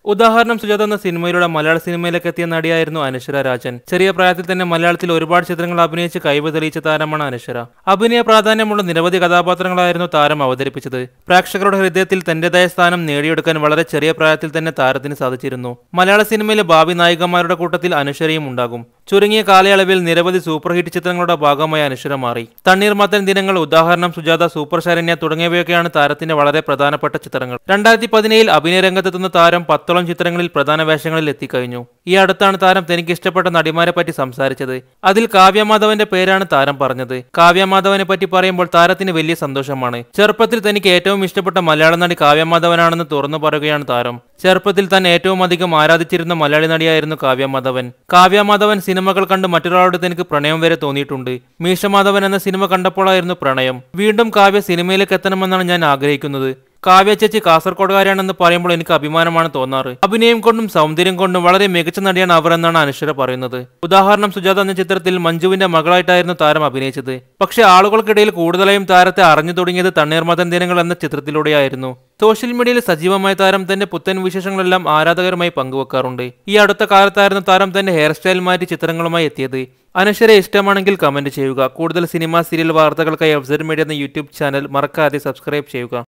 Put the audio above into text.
ഉദാഹരണം സുജാത എന്ന സിനിമയിലൂടെ മലയാള സിനിമയിലേക്ക് എത്തിയ നടിയായിരുന്നു അനശ്വര രാജൻ ചെറിയ പ്രായത്തിൽ തന്നെ മലയാളത്തിൽ ഒരുപാട് ചിത്രങ്ങൾ അഭിനയിച്ച് കഴിവ് തെളിയിച്ച താരമാണ് അനശ്വര അഭിനയ പ്രാധാന്യമുള്ള നിരവധി കഥാപാത്രങ്ങളായിരുന്നു താരം അവതരിപ്പിച്ചത് പ്രേക്ഷകരുടെ ഹൃദയത്തിൽ തന്റേതായ സ്ഥാനം നേടിയെടുക്കാൻ വളരെ ചെറിയ പ്രായത്തിൽ തന്നെ താരത്തിന് സാധിച്ചിരുന്നു മലയാള സിനിമയിലെ ഭാവി നായികമാരുടെ കൂട്ടത്തിൽ അനശ്വരയും ഉണ്ടാകും ചുരുങ്ങിയ കാലയളവിൽ നിരവധി സൂപ്പർ ഹിറ്റ് ചിത്രങ്ങളുടെ ഭാഗമായി അനശ്വര മാറി തണ്ണീർമത്തൻ ദിനങ്ങൾ ഉദാഹരണം സുജാത സൂപ്പർ ശരണ്യ തുടങ്ങിയവയൊക്കെയാണ് താരത്തിന്റെ വളരെ പ്രധാനപ്പെട്ട ചിത്രങ്ങൾ രണ്ടായിരത്തി പതിനേഴിൽ അഭിനയ രംഗത്തെത്തുന്ന താരം പത്തോളം ചിത്രങ്ങളിൽ പ്രധാന വേഷങ്ങളിൽ എത്തിക്കഴിഞ്ഞു ഈ അടുത്താണ് താരം തനിക്ക് ഇഷ്ടപ്പെട്ട നടിമാരെ പറ്റി സംസാരിച്ചത് അതിൽ കാവ്യമാധവന്റെ പേരാണ് താരം പറഞ്ഞത് കാവ്യമാധവനെ പറ്റി പറയുമ്പോൾ താരത്തിന് വലിയ സന്തോഷമാണ് ചെറുപ്പത്തിൽ തനിക്ക് ഏറ്റവും ഇഷ്ടപ്പെട്ട മലയാള നടി കാവ്യമാധവനാണെന്ന് തുറന്നു പറയുകയാണ് താരം ചെറുപ്പത്തിൽ താൻ ഏറ്റവും അധികം ആരാധിച്ചിരുന്ന മലയാളി നടിയായിരുന്നു കാവ്യമാധവൻ കാവ്യമാധവൻ സിനിമകൾ കണ്ട് മറ്റൊരാളോട് തനിക്ക് പ്രണയം വരെ തോന്നിയിട്ടുണ്ട് മീശമാധവൻ എന്ന സിനിമ കണ്ടപ്പോഴായിരുന്നു പ്രണയം വീണ്ടും കാവ്യ സിനിമയിലേക്ക് എത്തണമെന്നാണ് ഞാൻ ആഗ്രഹിക്കുന്നത് കാവ്യ ചേച്ചി കാസർഗോഡുകാരാണെന്ന് പറയുമ്പോൾ എനിക്ക് അഭിമാനമാണ് തോന്നാറ് അഭിനയം കൊണ്ടും സൗന്ദര്യം കൊണ്ടും വളരെ മികച്ച നടിയാണ് അവർ എന്നാണ് അനശ്വര പറയുന്നത് ഉദാഹരണം സുജാത എന്ന ചിത്രത്തിൽ മഞ്ജുവിന്റെ മകളായിട്ടായിരുന്നു താരം അഭിനയിച്ചത് പക്ഷേ ആളുകൾക്കിടയിൽ കൂടുതലായും താരത്തെ അറിഞ്ഞു തുടങ്ങിയത് തണ്ണീർമതൻ ദിനങ്ങൾ എന്ന ചിത്രത്തിലൂടെയായിരുന്നു സോഷ്യൽ മീഡിയയിൽ സജീവമായ താരം തന്റെ പുത്തൻ വിശേഷങ്ങളെല്ലാം ആരാധകരുമായി പങ്കുവെക്കാറുണ്ട് ഈ അടുത്ത കാലത്തായിരുന്നു താരം തന്റെ ഹെയർ സ്റ്റൈൽ മാറ്റി ചിത്രങ്ങളുമായി എത്തിയത് അനശ്വരെ ഇഷ്ടമാണെങ്കിൽ കമന്റ് ചെയ്യുക കൂടുതൽ സിനിമ സീരിയൽ വാർത്തകൾക്കായി ഒബ്സർവ് മീഡിയ എന്ന യൂട്യൂബ് ചാനൽ മറക്കാതെ സബ്സ്ക്രൈബ് ചെയ്യുക